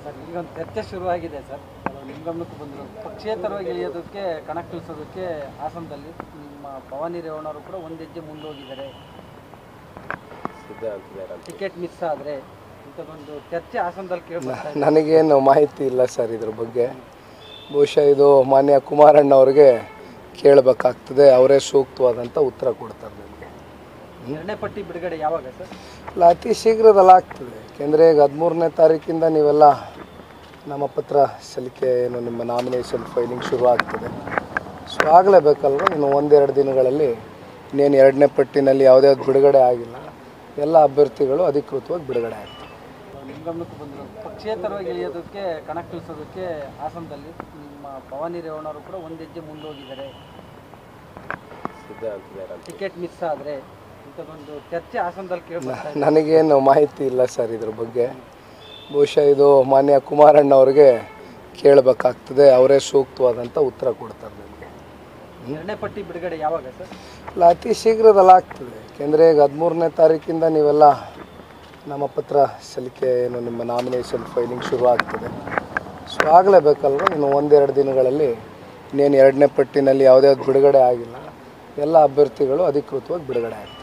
sir ಈಗ ಒಂದು ಚರ್ಚೆ ಶುರುವಾಗಿದೆ ಸರ್ ಕೆಲವು ನಿಮ್ಮ ಗಮನಕ್ಕೆ ಬಂದರು ಪಕ್ಷೇತರವಾಗಿ ಇಳಿಯೋದಕ್ಕೆ ಕಣಕ್ಕಿಳಿಸೋದಕ್ಕೆ ಹಾಸನದಲ್ಲಿ ನಿಮ್ಮ ಭವಾನಿ ರೇವಣ್ಣವರು ಕೂಡ ಒಂದು ಹೆಜ್ಜೆ ಮುಂದೋಗಿದ್ದಾರೆ ಟಿಕೆಟ್ ಮಿಸ್ ಆದರೆ ಇಂಥದ್ದೊಂದು ಚರ್ಚೆ ಹಾಸನದಲ್ಲಿ ಕೇಳ್ಬರ್ತಾ ಇದೆ ನನಗೇನು ಮಾಹಿತಿ ಇಲ್ಲ ಸರ್ ಇದ್ರ ಬಗ್ಗೆ ಬಹುಶಃ ಇದು ಮಾನ್ಯ ಕುಮಾರಣ್ಣ ಅವ್ರಿಗೆ ಕೇಳಬೇಕಾಗ್ತದೆ ಅವರೇ ಸೂಕ್ತವಾದಂಥ ಉತ್ತರ ಕೊಡ್ತಾರೆ ನನಗೆ ಎರಡನೇ ಪಟ್ಟಿ ಬಿಡುಗಡೆ ಯಾವಾಗ ಸರ್ ಇಲ್ಲ ಅತಿ ಶೀಘ್ರದಲ್ಲಿ ಆಗ್ತದೆ ಯಾಕೆಂದರೆ ಈಗ ಹದಿಮೂರನೇ ತಾರೀಕಿಂದ ನೀವೆಲ್ಲ ನಮ್ಮ ಪತ್ರ ಸಲ್ಲಿಕೆ ಏನು ನಿಮ್ಮ ನಾಮಿನೇಷನ್ ಫೈಲಿಂಗ್ ಶುರು ಆಗ್ತದೆ ಸೊ ಆಗಲೇಬೇಕಲ್ವ ಇನ್ನು ಒಂದೆರಡು ದಿನಗಳಲ್ಲಿ ಇನ್ನೇನು ಎರಡನೇ ಪಟ್ಟಿನಲ್ಲಿ ಯಾವುದ್ಯಾವ್ದು ಬಿಡುಗಡೆ ಆಗಿಲ್ಲ ಎಲ್ಲ ಅಭ್ಯರ್ಥಿಗಳು ಅಧಿಕೃತವಾಗಿ ಬಿಡುಗಡೆ ಆಗ್ತದೆ ನಿಮ್ಮ ಗಮನಕ್ಕೆ ಬಂದರು ಪಕ್ಷೇತರವಾಗಿ ಇಳಿಯೋದಕ್ಕೆ ಕಣಕ್ಕಿಳಿಸೋದಕ್ಕೆ ಹಾಸನದಲ್ಲಿ ನಿಮ್ಮ ಭವಾನಿ ರೇವಣ್ಣವರು ಕೂಡ ಒಂದು ಹೆಜ್ಜೆ ಮುಂದೋಗಿದ್ದಾರೆ ಟಿಕೆಟ್ ಮಿಸ್ ಆದರೆ ಇಂಥದ್ದೊಂದು ಚರ್ಚೆ ಹಾಸನದಲ್ಲಿ ಕೇಳ್ಬರ್ತಾ ಇದೆ ನನಗೇನು ಮಾಹಿತಿ ಇಲ್ಲ ಸರ್ ಇದ್ರ ಬಗ್ಗೆ ಬಹುಶಃ ಇದು ಮಾನ್ಯ ಕುಮಾರಣ್ಣ ಅವ್ರಿಗೆ ಕೇಳಬೇಕಾಗ್ತದೆ ಅವರೇ ಸೂಕ್ತವಾದಂಥ ಉತ್ತರ ಕೊಡ್ತಾರೆ ನನಗೆ ಎರಡನೇ ಪಟ್ಟಿ ಬಿಡುಗಡೆ ಯಾವಾಗ ಸರ್ ಇಲ್ಲ ಅತಿ ಶೀಘ್ರದಲ್ಲಿ ಆಗ್ತದೆ ಯಾಕೆಂದರೆ ಈಗ ಹದಿಮೂರನೇ ತಾರೀಕಿಂದ ನೀವೆಲ್ಲ ನಮ್ಮ ಪತ್ರ ಸಲ್ಲಿಕೆ ಏನು ನಿಮ್ಮ ನಾಮಿನೇಷನ್ ಫೈಲಿಂಗ್ ಶುರು ಆಗ್ತದೆ ಸೊ ಆಗಲೇಬೇಕಲ್ವ ಇನ್ನು ಒಂದೆರಡು ದಿನಗಳಲ್ಲಿ ಇನ್ನೇನು ಎರಡನೇ ಪಟ್ಟಿನಲ್ಲಿ ಯಾವುದ್ಯಾವ್ದು ಬಿಡುಗಡೆ ಆಗಿಲ್ಲ ಎಲ್ಲ ಅಭ್ಯರ್ಥಿಗಳು ಅಧಿಕೃತವಾಗಿ ಬಿಡುಗಡೆ ಆಗ್ತದೆ